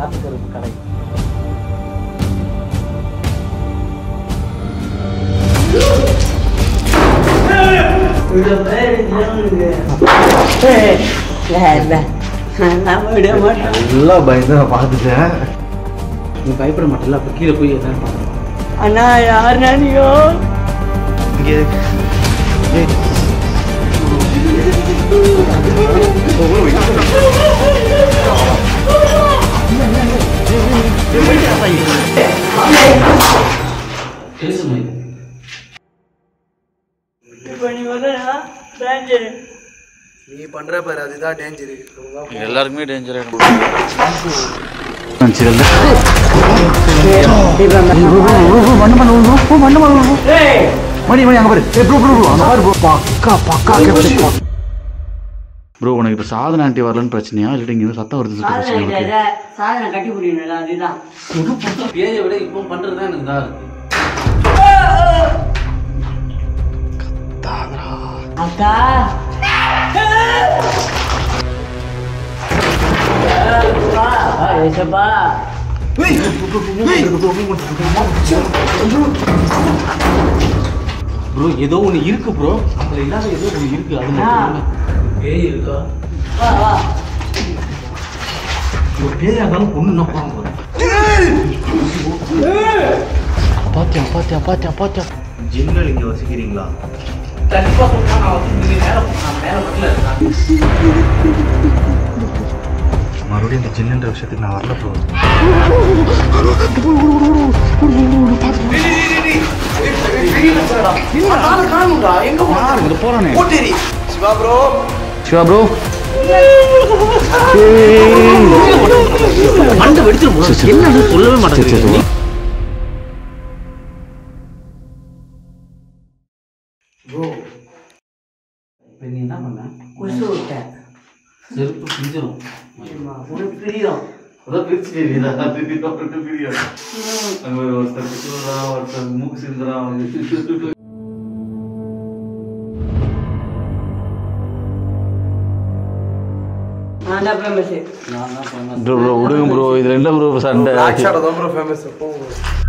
ஆட்டுக்கருப்பு கடை விட மாட்டேன் எல்லாம் பயந்து நான் பார்த்துட்டேன் நீ பயப்பட மாட்டல அப்ப கீழே போய் எதாவது பார்க்கலாம் அண்ணா யார் நானியோ இங்கே ஏய். பேசுமே இப்போ நீ வரா டேஞ்சர் நீ பண்ற பாரு அதுதான் டேஞ்சர் எல்லாருக்குமே டேஞ்சர் ஆகிடும் மணி மணி அங்க பாரு ஏய் ப்ரோ ப்ரோ ப்ரோ அங்க பாரு bro. பக்கா பக்கா கேப்டன் ப்ரோ உனக்கு இப்போ சாதன ஆண்டி வரலன்னு பிரச்சனையா இல்லை இங்கே சத்தம் வருது சொல்லிட்டு பிரச்சனை உனக்கு? சாதனை கட்டி புரியணும்ல அதுதான் பேரை விட இப்போ பண்றது தான் எனக்கு தான் இருக்கு அக்கா ஏசப்பா ப்ரோ ஏதோ ஒன்று இருக்கு ப்ரோ அதுல இல்லாத ஏதோ ஒன்று இருக்கு அது மட்டும் இல்ல. பேய் இருக்கா வா வா ஒரு பேயா இருந்தாலும் பொண்ணு என்ன போறாங்க பாத்தியா பாத்தியா பாத்தியா பாத்தியா ஜின்கள் இங்க வசிக்கிறீங்களா கண்டிப்பா சொல்றேன் நான் வந்து நீங்க மேல நான் மேல வரல இருக்கேன் மறுபடியும் இந்த ஜின்னுன்ற விஷயத்துக்கு நான் வரல ப்ரோ போறானே சிவா ப்ரோ சிவா ப்ரோ மண்டை வெடிச்சிரும் bro. என்னன்னு சொல்லவே மாட்டேங்குது ப்ரோ இப்போ நீ என்ன பண்ண கொசு விட்டேன் செருப்பு பிஞ்சிரும் உனக்கு பிரியம் அதான் பிரிச்சு தெரியுதா பிரியும் அங்க ஒருத்தர் பிச்சுறான் ஒருத்தர் மூக்கு சிந்துறான் நான் தான் ஃபேமஸ் நான் தான் பண்ண ப்ரோ ப்ரோ விடுங்க ப்ரோ இது ரெண்டு ப்ரோ சண்டை தான் ப்ரோ ஃபேமஸ் போங்க